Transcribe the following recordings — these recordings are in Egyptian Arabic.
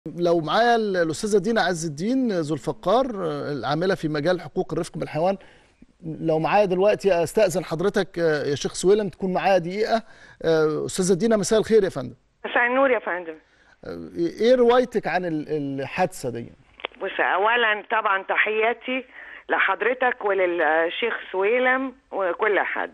لو معايا الاستاذه دينا عز الدين ذو الفقار العامله في مجال حقوق الرفق بالحيوان لو معايا دلوقتي استاذن حضرتك يا شيخ سويلم تكون معايا دقيقه استاذه دينا مساء الخير يا فندم مساء النور يا فندم ايه روايتك عن الحادثه دي بص اولا طبعا تحياتي لحضرتك وللشيخ سويلم وكل حد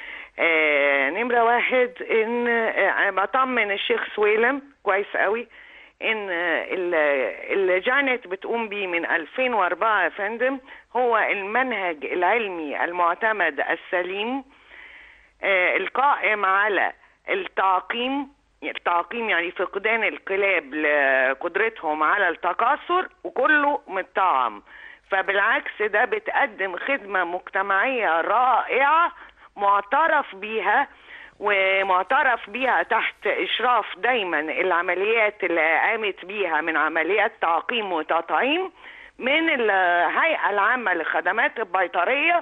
آه نمره واحد ان آه بطمن الشيخ سويلم كويس قوي ان اللي جانت بتقوم بيه من 2004 يا فندم هو المنهج العلمي المعتمد السليم آه القائم على التعقيم التعقيم يعني فقدان الكلاب لقدرتهم على التكاثر وكله متطعم فبالعكس ده بتقدم خدمة مجتمعية رائعة معترف بيها ومعترف بيها تحت اشراف دايما العمليات اللي قامت بيها من عمليات تعقيم وتطعيم من الهيئه العامه للخدمات البيطريه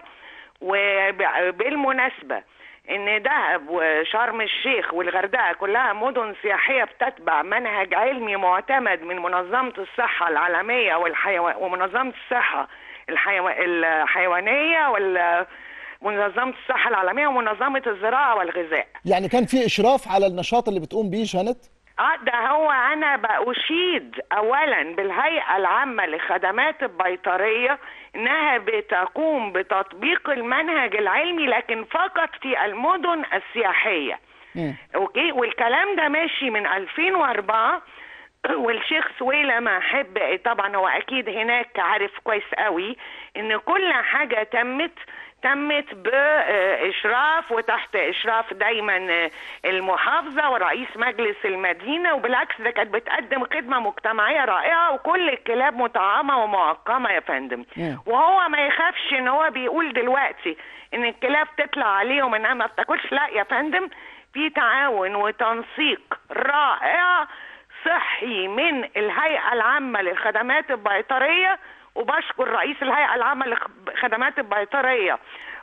وبالمناسبه ان دهب وشرم الشيخ والغردقه كلها مدن سياحيه بتتبع منهج علمي معتمد من منظمه الصحه العالميه والحيو... ومنظمه الصحه الحيو... الحيوانيه وال منظمه الصحه العالميه ومنظمه الزراعه والغذاء يعني كان في اشراف على النشاط اللي بتقوم بيه جانت اه ده هو انا باشيد اولا بالهيئه العامه للخدمات البيطريه انها بتقوم بتطبيق المنهج العلمي لكن فقط في المدن السياحيه م. اوكي والكلام ده ماشي من 2004 والشيخ سويلم احب طبعا هو اكيد هناك عارف كويس قوي ان كل حاجه تمت تمت بإشراف وتحت إشراف دايما المحافظة ورئيس مجلس المدينة وبالعكس ده كانت بتقدم خدمة مجتمعية رائعة وكل الكلاب مطعمة ومعقمة يا فندم وهو ما يخافش ان هو بيقول دلوقتي ان الكلاب تطلع عليهم انها ما بتاكلش لا يا فندم في تعاون وتنسيق رائع صحي من الهيئة العامة للخدمات البيطرية وبشكر رئيس الهيئه العامه للخدمات البيطريه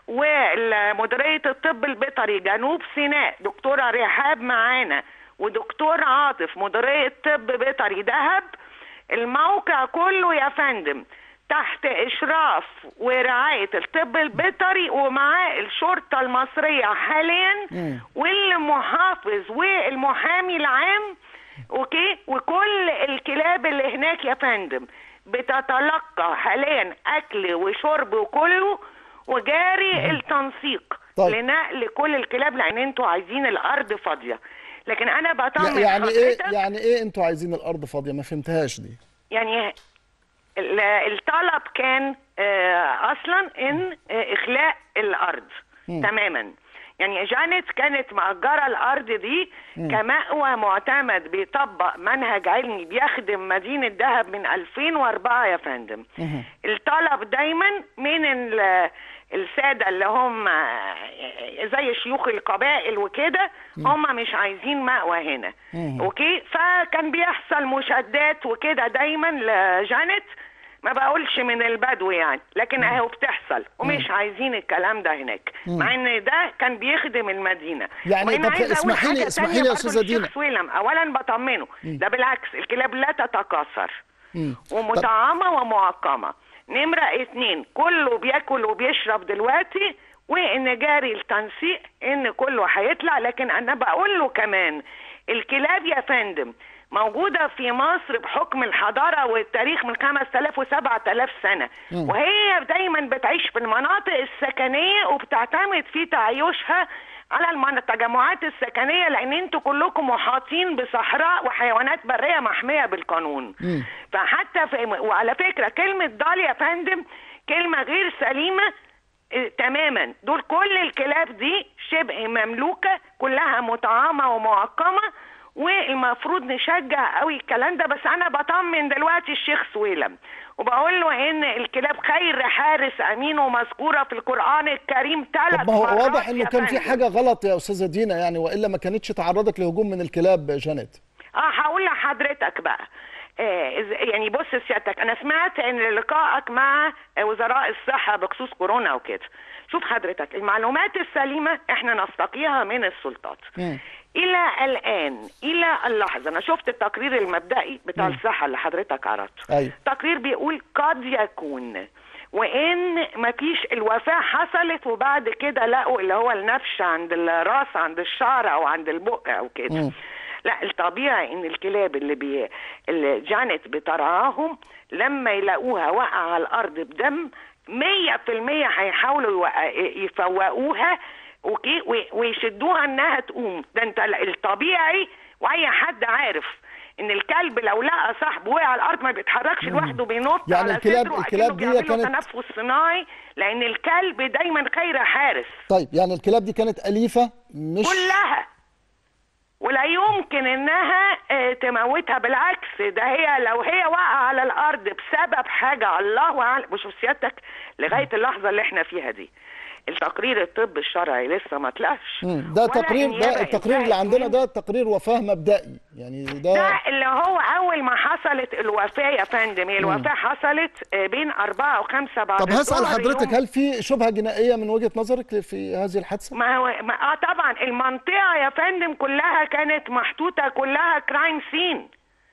ومديريه الطب البيطري جنوب سيناء دكتوره رحاب معانا ودكتور عاطف مديريه طب بيطري دهب الموقع كله يا فندم تحت اشراف ورعايه الطب البيطري ومعاه الشرطه المصريه حاليا والمحافظ والمحامي العام اوكي وكل الكلاب اللي هناك يا فندم بتتلقى حاليا اكل وشرب وكله وجاري التنسيق طيب. لنقل كل الكلاب لان انتوا عايزين الارض فاضيه لكن انا بطمن يعني ايه يعني ايه انتوا عايزين الارض فاضيه ما فهمتهاش دي يعني الطلب كان اصلا ان اخلاء الارض م. تماما يعني جانت كانت مأجرة الأرض دي م. كمأوى معتمد بيطبق منهج علمي بيخدم مدينة دهب من 2004 يا فندم م. الطلب دايما من السادة اللي هم زي شيوخ القبائل وكده هم مش عايزين مأوى هنا م. اوكي فكان بيحصل مشادات وكده دايما لجانت ما بقولش من البدو يعني لكن اهو بتحصل ومش عايزين الكلام ده هناك مع ان ده كان بيخدم المدينه يعني طب اسمحي لي اسمحي لي يا استاذه دينا سويلم اولا بطمنه ده بالعكس الكلاب لا تتكاثر ومطعمه ومعقمه نمره اتنين كله بياكل وبيشرب دلوقتي وان جاري التنسيق ان كله هيطلع لكن انا بقول له كمان الكلاب يا فندم موجودة في مصر بحكم الحضارة والتاريخ من 5000 و 7000 سنة م. وهي دايما بتعيش في المناطق السكنية وبتعتمد في تعايشها على التجمعات السكنية لأن انتوا كلكم محاطين بصحراء وحيوانات برية محمية بالقانون م. فحتى في وعلى فكرة كلمة ضال يا فندم كلمة غير سليمة تماما دول كل الكلاب دي شبه مملوكة كلها مطعمة ومعقمة والمفروض نشجع قوي الكلام ده بس انا بطمن دلوقتي الشيخ سويلم وبقول له ان الكلاب خير حارس امين ومذكوره في القران الكريم ثلاث طب ما هو واضح انه كان في حاجه غلط يا استاذه دينا يعني والا ما كانتش تعرضت لهجوم من الكلاب جانت اه هقول لحضرتك بقى آه، إز- يعني بص سيادتك انا سمعت ان لقائك مع وزراء الصحه بخصوص كورونا وكده شوف حضرتك المعلومات السليمه احنا نستقيها من السلطات مم. الى الان الى اللحظه انا شفت التقرير المبدئي بتاع الصحه اللي حضرتك عرضته أيوة. التقرير بيقول قد يكون وان مفيش الوفاه حصلت وبعد كده لقوا اللي هو النفش عند الراس عند الشعر او عند البق او كده مم. لا الطبيعي ان الكلاب اللي بي اللي جانت بترعاهم لما يلاقوها واقعه على الارض بدم مية في المية هيحاولوا يوق- يفوقوها اوكي وي- ويشدوها انها تقوم ده انت الطبيعي واي حد عارف ان الكلب لو لقى صاحبه وقع على الارض ما بيتحركش لوحده بينط يعني على الكلاب- صدره الكلاب أكنه دي بيعمل له كانت- تنفس صناعي لان الكلب دايما خير حارس طيب يعني الكلاب دي كانت اليفه مش كلها ولا يمكن انها آه، تموتها بالعكس ده هي لو هي واقعه على الارض بسبب حاجه الله اعلم وشوف سيادتك لغايه اللحظه اللي احنا فيها دي التقرير الطب الشرعي لسه ما طلعش مم. ده ولا تقرير النيابة ده التقرير اللي انتهت عندنا من- ده تقرير وفاه مبدئي يعني ده ده اللي هو اول ما حصلت الوفاه يا فندم هي الوفاه حصلت آه، بين أربعة وخمسة بعد طب هسال الظهر حضرتك يوم هل في شبهه جنائيه من وجهه نظرك في هذه الحادثه؟ ما هو ما اه طبعا المنطقه يا فندم كلها كانت محطوطه كلها كرايم سين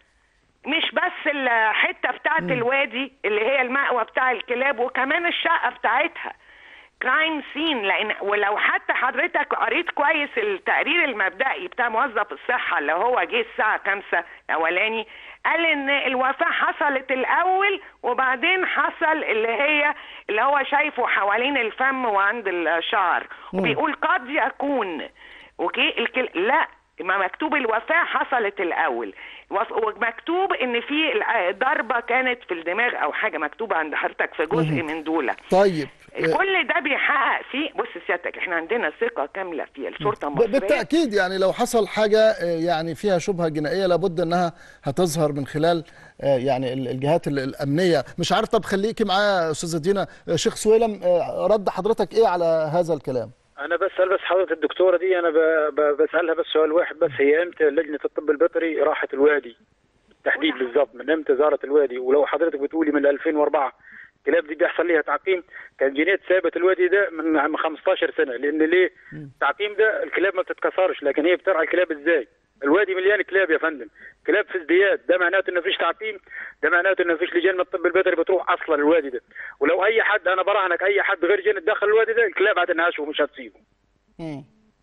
مش بس الحته بتاعت الوادي اللي هي المأوى بتاع الكلاب وكمان الشقه بتاعتها كرايم سين لان ولو حتى حضرتك قريت كويس التقرير المبدئي بتاع موظف الصحه اللي هو جه الساعه 5 اولاني قال ان الوفاه حصلت الاول وبعدين حصل اللي هي اللي هو شايفه حوالين الفم وعند الشعر وبيقول قد يكون اوكي الكل... لا ما مكتوب الوفاه حصلت الاول وف- ومكتوب ان في ال- ضربه كانت في الدماغ او حاجه مكتوبه عند حضرتك في جزء من دول طيب آه، كل ده بيحقق فيه بص سيادتك احنا عندنا ثقه كامله في الشرطه ب- المصريه بالتاكيد يعني لو حصل حاجه آه، يعني فيها شبهه جنائيه لابد انها هتظهر من خلال آه، يعني ال- الجهات ال- الامنيه مش عارف طب خليكي معايا استاذه دينا آه، شيخ سويلم آه، رد حضرتك ايه على هذا الكلام انا بسال بس حضرتك الدكتوره دي انا ب- ب- بسالها بس سؤال واحد بس هي امتى لجنه الطب البيطري راحت الوادي بالتحديد بالظبط من امتى زارت الوادي ولو حضرتك بتقولي من 2004 الكلاب دي بيحصل ليها تعقيم كان جينيت ثابت الوادي ده من من 15 سنه لان ليه التعقيم ده الكلاب ما بتتكسرش لكن هي بترعى الكلاب ازاي الوادي مليان كلاب يا فندم كلاب في ازدياد ده معناته انه مفيش تعقيم ده معناته انه مفيش لجان من الطب البيطري بتروح اصلا الوادي ده ولو اي حد انا براهنك اي حد غير جينيت دخل الوادي ده الكلاب هتنهشه ومش هتسيبه مم.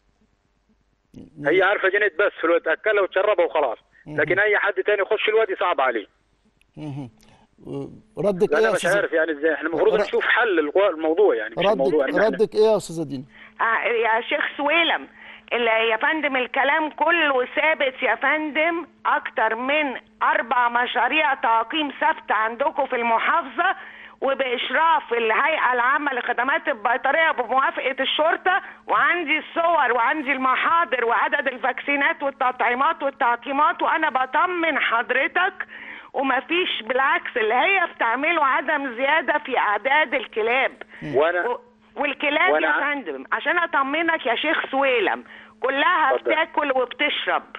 هي عارفه جنيت بس في الوقت اكلها وتشربها وخلاص لكن اي حد تاني يخش الوادي صعب عليه مهم. آه، ردك ايه انا يا مش استاذ عارف يعني ازاي احنا المفروض ر- نشوف حل الغو- الموضوع يعني مش ردك الموضوع إن إحنا- ردك ايه يا استاذه دينا آه يا شيخ سويلم اللي يا فندم الكلام كله ثابت يا فندم اكتر من اربع مشاريع تعقيم ثابت عندكم في المحافظه وباشراف الهيئه العامه لخدمات البيطريه بموافقه الشرطه وعندي الصور وعندي المحاضر وعدد الفاكسينات والتطعيمات والتعقيمات وانا بطمن حضرتك ومفيش بالعكس اللي هي بتعمله عدم زياده في اعداد الكلاب وانا و- والكلاب وأنا يا ع- فندم عشان اطمنك يا شيخ سويلم كلها اتفضل. بتاكل وبتشرب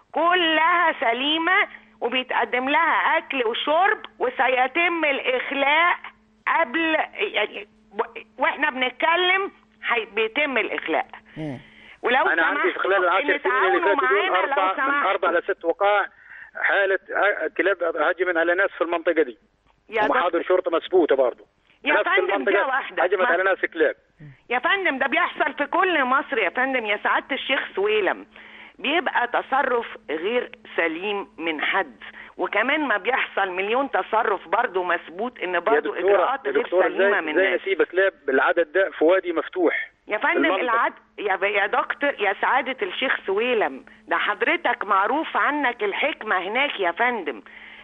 كلها سليمه وبيتقدم لها اكل وشرب وسيتم الاخلاء قبل يعني و- واحنا بنتكلم هي- بيتم الاخلاء مم. ولو انا عندي في خلال سمحتوا العشر ان سنين اللي تعاونوا فاتوا دول معانا لو اربع من اربع سمحتوا لست وقائع حاله ه- كلاب هجمت على ناس في المنطقه دي يا ومحاضر دكتور شرطه مسبوطه برضه يا نفس فندم دي المنطقه واحدة. هجمت ما- على ناس كلاب يا فندم ده بيحصل في كل مصر يا فندم يا سعادة الشيخ سويلم بيبقى تصرف غير سليم من حد وكمان ما بيحصل مليون تصرف برضه مثبوت ان يا برضه دكتوره اجراءات يا غير دكتوره سليمه ازاي من ازاي الناس نسيب كلاب بالعدد ده في وادي مفتوح يا فندم المنطق. العد يا, يا دكتور يا سعادة الشيخ سويلم ده حضرتك معروف عنك الحكمة هناك يا فندم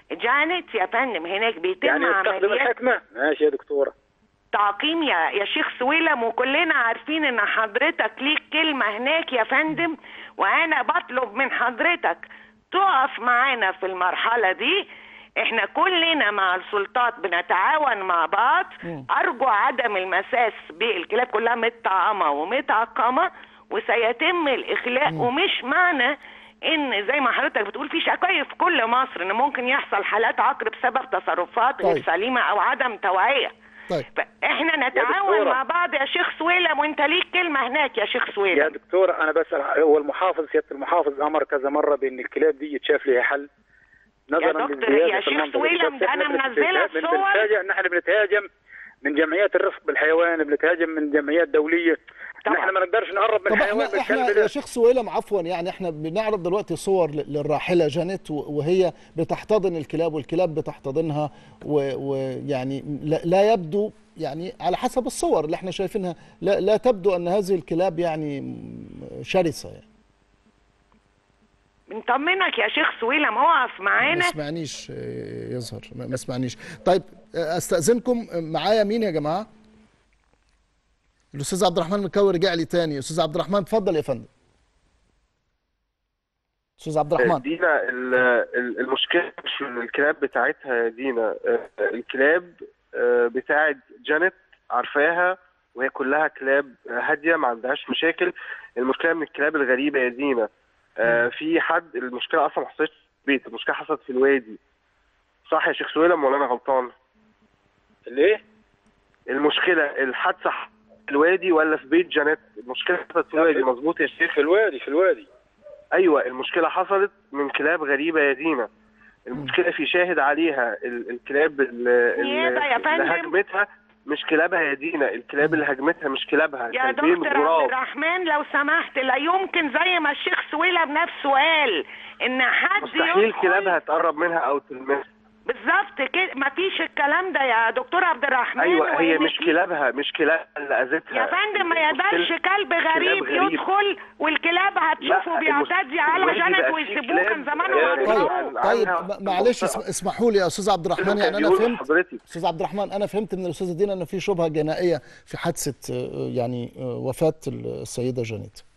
جانت يا فندم هناك بيتم يعني يستخدم عمليات الحكمه ماشي يا دكتوره تعقيم يا يا شيخ سويلم وكلنا عارفين ان حضرتك ليك كلمه هناك يا فندم وانا بطلب من حضرتك تقف معانا في المرحله دي احنا كلنا مع السلطات بنتعاون مع بعض ارجو عدم المساس بالكلاب كلها متطعمه ومتعقمه وسيتم الاخلاء ومش معنى ان زي ما حضرتك بتقول في شكاية في كل مصر ان ممكن يحصل حالات عقر بسبب تصرفات غير طيب. سليمه او عدم توعيه طيب فاحنا نتعاون دكتورة. مع بعض يا شيخ سويلم وانت ليك كلمه هناك يا شيخ يا سويلم دكتور انا بسال هو المحافظ سياده المحافظ امر كذا مره بان الكلاب دي يتشاف لها حل نظرا دكتور، للزيادة يا في شيخ المنطقة. سويلم، بس ده إحنا أنا بنت- منزلة بن- صور. بنتهاجم ان احنا بنتهاجم من جمعيات الرفق بالحيوان بنتهاجم من جمعيات دوليه طبعا. نحن ما نقدرش نقرب من طب الحيوان احنا احنا بالكلب يا ده شيخ سويلم عفوا يعني احنا بنعرض دلوقتي صور ل- للراحله جانيت و- وهي بتحتضن الكلاب والكلاب بتحتضنها و- ويعني لا- لا يبدو يعني على حسب الصور اللي احنا شايفينها لا, لا تبدو ان هذه الكلاب يعني م- شرسه يعني بنطمنك يا شيخ سويلم اقف ما معانا سمعنيش آه، يظهر ما ما سمعنيش طيب آه، استاذنكم آه، معايا مين يا جماعه الاستاذ عبد الرحمن مكاوي رجع لي تاني استاذ عبد الرحمن اتفضل يا فندم استاذ عبد الرحمن دينا ال- ال- المشكله مش في الكلاب بتاعتها يا دينا آه، الكلاب آه، بتاعت جانيت عارفاها وهي كلها كلاب هاديه ما عندهاش مشاكل المشكله من الكلاب الغريبه يا دينا آه، في حد المشكله اصلا ما حصلتش في البيت المشكله حصلت في الوادي صح يا شيخ سويلم ولا انا غلطان ليه؟ المشكله الحادثه حصلت في الوادي ولا في بيت جانيت المشكله حصلت في الوادي مظبوط يا شيخ في الوادي في الوادي ايوه المشكله حصلت من كلاب غريبه يا دينا المشكله في شاهد عليها ال- الكلاب ال- ال- نيابة يا اللي فندم. هجمتها مش كلابها يا دينا الكلاب اللي هجمتها مش كلابها يا كلبين دكتور عبد غراب الرحمن لو سمحت لا يمكن زي ما الشيخ سويلم نفسه قال ان حد مستحيل يدخل كلابها تقرب منها او تلمسها بالظبط كده مفيش الكلام ده يا دكتور عبد الرحمن ايوه هي وإن مش في- كلابها مش كلابها اللي اذتها يا فندم ما يقدرش المشكلة- كلب غريب غريب. يدخل والكلاب هتشوفه لا، بيعتدي المس- على الوادي جنت بقى فيه ويسيبوه كان كلاب زمانهم غريبة. طيب هربوه عن- طيب عنها م- معلش المنطقة. اسم- اسمحوا لي يا استاذ عبد الرحمن يعني انا بيقول فهمت لحضرتك استاذ عبد الرحمن انا فهمت من الاستاذه دينا ان في شبهه جنائيه في حادثه آه، يعني آه، وفاه السيده جانيت